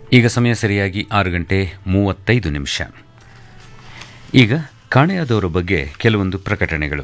ಈಗ ಸಮಯ ಸರಿಯಾಗಿ ಆರು ಗಂಟೆ ಮೂವತ್ತೈದು ನಿಮಿಷ ಈಗ ಕಾಣೆಯಾದವರ ಬಗ್ಗೆ ಕೆಲವೊಂದು ಪ್ರಕಟಣೆಗಳು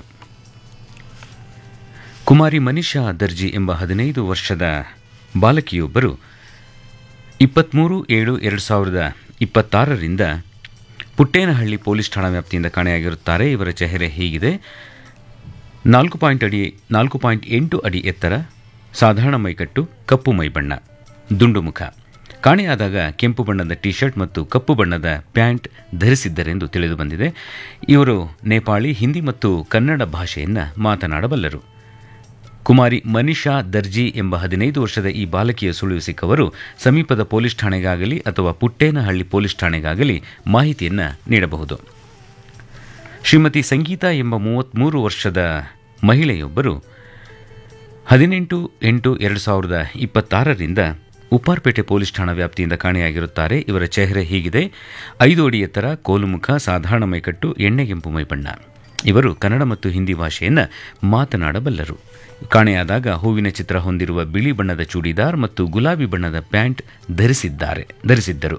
ಕುಮಾರಿ ಮನಿಷಾ ದರ್ಜಿ ಎಂಬ ಹದಿನೈದು ವರ್ಷದ ಬಾಲಕಿಯೊಬ್ಬರು ಇಪ್ಪತ್ತ್ಮೂರು ಏಳು ಎರಡು ಸಾವಿರದ ಇಪ್ಪತ್ತಾರರಿಂದ ಪುಟ್ಟೇನಹಳ್ಳಿ ಪೊಲೀಸ್ ಠಾಣಾ ವ್ಯಾಪ್ತಿಯಿಂದ ಕಾಣೆಯಾಗಿರುತ್ತಾರೆ ಇವರ ಚೆಹರೆ ಹೀಗಿದೆ ನಾಲ್ಕು ಪಾಯಿಂಟ್ ಅಡಿ ನಾಲ್ಕು ಪಾಯಿಂಟ್ ಎಂಟು ಅಡಿ ಎತ್ತರ ಸಾಧಾರಣ ಮೈಕಟ್ಟು ಕಪ್ಪು ಮೈಬಣ್ಣ ದುಂಡು ಮುಖ ಕಾಣೆಯಾದಾಗ ಕೆಂಪು ಬಣ್ಣದ ಟಿ ಶರ್ಟ್ ಮತ್ತು ಕಪ್ಪು ಬಣ್ಣದ ಪ್ಯಾಂಟ್ ಧರಿಸಿದ್ದರೆಂದು ತಿಳಿದು ಬಂದಿದೆ ಇವರು ನೇಪಾಳಿ ಹಿಂದಿ ಮತ್ತು ಕನ್ನಡ ಭಾಷೆಯನ್ನು ಮಾತನಾಡಬಲ್ಲರು ಕುಮಾರಿ ಮನಿಷಾ ದರ್ಜಿ ಎಂಬ ಹದಿನೈದು ವರ್ಷದ ಈ ಬಾಲಕಿಯ ಸುಳಿವು ಸಿಕ್ಕವರು ಸಮೀಪದ ಪೊಲೀಸ್ ಠಾಣೆಗಾಗಲಿ ಅಥವಾ ಪುಟ್ಟೇನಹಳ್ಳಿ ಪೊಲೀಸ್ ಠಾಣೆಗಾಗಲಿ ಮಾಹಿತಿಯನ್ನು ನೀಡಬಹುದು ಶ್ರೀಮತಿ ಸಂಗೀತ ಎಂಬ ಮೂವತ್ತ್ಮೂರು ವರ್ಷದ ಮಹಿಳೆಯೊಬ್ಬರು ಹದಿನೆಂಟು ಎಂಟು ಎರಡು ಸಾವಿರದ ಇಪ್ಪತ್ತಾರರಿಂದ ಉಪ್ಪಾರ್ಪೇಟೆ ಪೊಲೀಸ್ ಠಾಣಾ ವ್ಯಾಪ್ತಿಯಿಂದ ಕಾಣೆಯಾಗಿರುತ್ತಾರೆ ಇವರ ಚೆಹರೆ ಹೀಗಿದೆ ಐದು ಅಡಿ ಎತ್ತರ ಕೋಲುಮುಖ ಸಾಧಾರಣ ಮೈಕಟ್ಟು ಎಣ್ಣೆಗೆಂಪು ಮೈಬಣ್ಣ ಇವರು ಕನ್ನಡ ಮತ್ತು ಹಿಂದಿ ಭಾಷೆಯನ್ನು ಮಾತನಾಡಬಲ್ಲರು ಕಾಣೆಯಾದಾಗ ಹೂವಿನ ಚಿತ್ರ ಹೊಂದಿರುವ ಬಿಳಿ ಬಣ್ಣದ ಚೂಡಿದಾರ್ ಮತ್ತು ಗುಲಾಬಿ ಬಣ್ಣದ ಪ್ಯಾಂಟ್ ಧರಿಸಿದ್ದಾರೆ ಧರಿಸಿದ್ದರು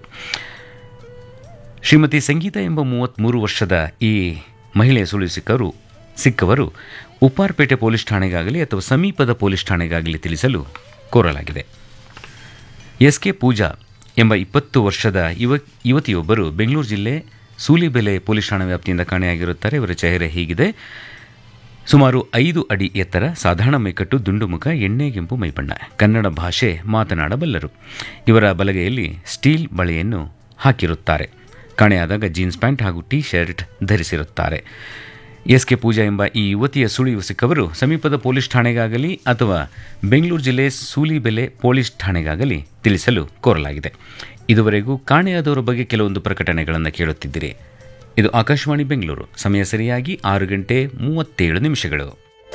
ಶ್ರೀಮತಿ ಸಂಗೀತ ಎಂಬ ಮೂವತ್ತ್ಮೂರು ವರ್ಷದ ಈ ಮಹಿಳೆಯ ಸುಳಿವು ಸಿಕ್ಕವರು ಸಿಕ್ಕವರು ಉಪ್ಪಾರ್ಪೇಟೆ ಪೊಲೀಸ್ ಠಾಣೆಗಾಗಲಿ ಅಥವಾ ಸಮೀಪದ ಪೊಲೀಸ್ ಠಾಣೆಗಾಗಲಿ ತಿಳಿಸಲು ಕೋರಲಾಗಿದೆ ಎಸ್ ಕೆ ಪೂಜಾ ಎಂಬ ಇಪ್ಪತ್ತು ವರ್ಷದ ಯುವ ಯುವತಿಯೊಬ್ಬರು ಬೆಂಗಳೂರು ಜಿಲ್ಲೆ ಸೂಲಿಬೆಲೆ ಪೊಲೀಸ್ ಠಾಣಾ ವ್ಯಾಪ್ತಿಯಿಂದ ಕಾಣೆಯಾಗಿರುತ್ತಾರೆ ಇವರ ಚೆಹರೆ ಹೀಗಿದೆ ಸುಮಾರು ಐದು ಅಡಿ ಎತ್ತರ ಸಾಧಾರಣ ಮೈಕಟ್ಟು ದುಂಡುಮುಖ ಎಣ್ಣೆಗೆಂಪು ಮೈಬಣ್ಣ ಕನ್ನಡ ಭಾಷೆ ಮಾತನಾಡಬಲ್ಲರು ಇವರ ಬಲಗೈಯಲ್ಲಿ ಸ್ಟೀಲ್ ಬಳೆಯನ್ನು ಹಾಕಿರುತ್ತಾರೆ ಕಾಣೆಯಾದಾಗ ಜೀನ್ಸ್ ಪ್ಯಾಂಟ್ ಹಾಗೂ ಟಿ ಶರ್ಟ್ ಧರಿಸಿರುತ್ತಾರೆ ಎಸ್ ಕೆ ಪೂಜಾ ಎಂಬ ಈ ಯುವತಿಯ ಸುಳಿವು ಸಿಕ್ಕವರು ಸಮೀಪದ ಪೊಲೀಸ್ ಠಾಣೆಗಾಗಲಿ ಅಥವಾ ಬೆಂಗಳೂರು ಜಿಲ್ಲೆ ಸೂಲಿಬೆಲೆ ಪೊಲೀಸ್ ಠಾಣೆಗಾಗಲಿ ತಿಳಿಸಲು ಕೋರಲಾಗಿದೆ ಇದುವರೆಗೂ ಕಾಣೆಯಾದವರ ಬಗ್ಗೆ ಕೆಲವೊಂದು ಪ್ರಕಟಣೆಗಳನ್ನು ಕೇಳುತ್ತಿದ್ದಿರಿ ಇದು ಆಕಾಶವಾಣಿ ಬೆಂಗಳೂರು ಸಮಯ ಸರಿಯಾಗಿ ಆರು ಗಂಟೆ ಮೂವತ್ತೇಳು ನಿಮಿಷಗಳು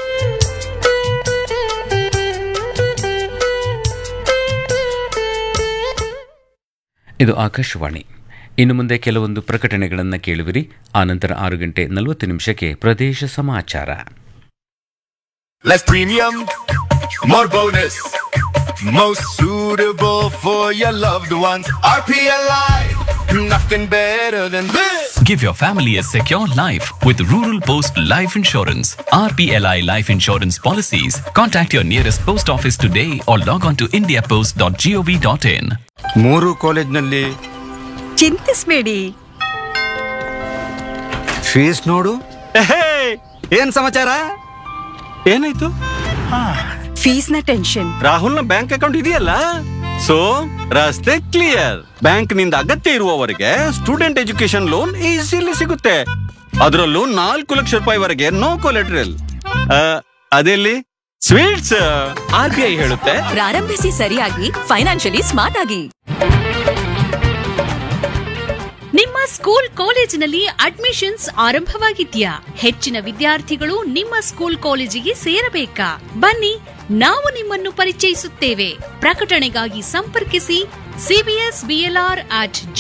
ಇದು ಆಕಾಶವಾಣಿ ಇನ್ನು ಮುಂದೆ ಕೆಲವೊಂದು ಪ್ರಕಟಣೆಗಳನ್ನು ಕೇಳುವಿರಿ ಆನಂತರ ಆರು ಗಂಟೆ ನಲವತ್ತು ನಿಮಿಷಕ್ಕೆ ಪ್ರದೇಶ ಸಮಾಚಾರ Less premium, more bonus. Most suitable for your loved ones. RPLI, nothing better than this. Give your family a secure life with Rural Post Life Insurance. RPLI Life Insurance Policies. Contact your nearest post office today or log on to indiapost.gov.in. ಮೂರು ಕಾಲೇಜ್ನಲ್ಲಿ ಚಿಂತಿಸ್ಬೇಡಿ fees ನೋಡು ಎಹೇ, ಏನ್ ಸಮಾಚಾರ ಏನಾಯ್ತು ಫೀಸ್ನ tension ರಾಹುಲ್ನ bank account ಇದೆಯಲ್ಲ so ರಸ್ತೆ ಕ್ಲಿಯರ್ ಬ್ಯಾಂಕ್ ನಿಂದ ಅಗತ್ಯ ಇರುವವರೆಗೆ ಸ್ಟೂಡೆಂಟ್ ಎಜುಕೇಶನ್ ಲೋನ್ ಈಸಿಲಿ ಸಿಗುತ್ತೆ ಅದರಲ್ಲೂ ನಾಲ್ಕು ಲಕ್ಷ ರೂಪಾಯಿವರೆಗೆ ನೋ ಕೊಲೆಟ್ರಲ್ ಅದೆಲ್ಲಿ ಸ್ವೀಟ್ಸ್ ಆರ್ ಬಿ ಐ ಹೇಳುತ್ತೆ ಪ್ರಾರಂಭಿಸಿ ಸರಿಯಾಗಿ ಫೈನಾನ್ಷಿಯಲಿ ಸ್ಮಾರ್ಟ್ ಆಗಿ ನಿಮ್ಮ ಸ್ಕೂಲ್ ಕಾಲೇಜಿನಲ್ಲಿ ಅಡ್ಮಿಷನ್ಸ್ ಆರಂಭವಾಗಿದ್ಯಾ ಹೆಚ್ಚಿನ ವಿದ್ಯಾರ್ಥಿಗಳು ನಿಮ್ಮ ಸ್ಕೂಲ್ ಕಾಲೇಜಿಗೆ ಸೇರಬೇಕಾ ಬನ್ನಿ ನಾವು ನಿಮ್ಮನ್ನು ಪರಿಚಯಿಸುತ್ತೇವೆ ಪ್ರಕಟಣೆಗಾಗಿ ಸಂಪರ್ಕಿಸಿ ಸಿಬಿಎಸ್ ಬಿಎಲ್ಆರ್ ಅಟ್